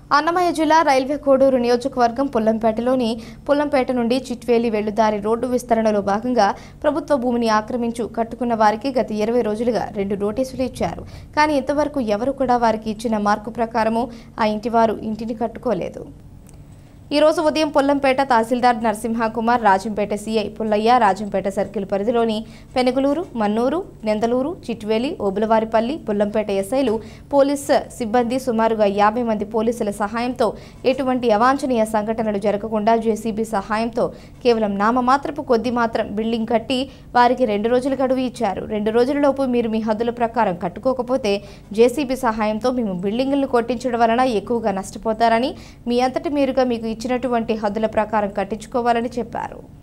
అన్నమయ్య జిల్లా రైల్వే కోడూరు నియోజకవర్గం పుల్లంపేటలోని పుల్లంపేట నుండి చిట్వేలి వెళ్లుదారి రోడ్డు విస్తరణలో భాగంగా ప్రభుత్వ భూమిని ఆక్రమించు కట్టుకున్న వారికి గత ఇరవై రోజులుగా రెండు నోటీసులు ఇచ్చారు కానీ ఇంతవరకు ఎవరు కూడా వారికి ఇచ్చిన మార్కు ప్రకారము ఆ ఇంటి వారు ఇంటిని కట్టుకోలేదు ఈ రోజు ఉదయం పొల్లంపేట తహసీల్దార్ నరసింహకుమార్ రాజంపేట సీఐ పుల్లయ్య రాజంపేట సర్కిల్ పరిధిలోని పెనుగులూరు మన్నూరు నెందలూరు చిట్వేలి ఓబులవారిపల్లి పుల్లంపేట ఎస్ఐలు పోలీస్ సిబ్బంది సుమారుగా యాభై మంది పోలీసుల సహాయంతో ఎటువంటి అవాంఛనీయ సంఘటనలు జరగకుండా జేసీబీ సహాయంతో కేవలం నామమాత్రపు కొద్ది మాత్రం బిల్డింగ్ కట్టి వారికి రెండు రోజుల గడువు ఇచ్చారు రెండు రోజులలోపు మీరు మీ హద్దుల ప్రకారం కట్టుకోకపోతే జేసీబీ సహాయంతో మేము బిల్డింగులను కొట్టించడం వలన ఎక్కువగా నష్టపోతారని మీ అంతటి మీరుగా మీకు ఇచ్చినటువంటి హద్దుల ప్రకారం కట్టించుకోవాలని చెప్పారు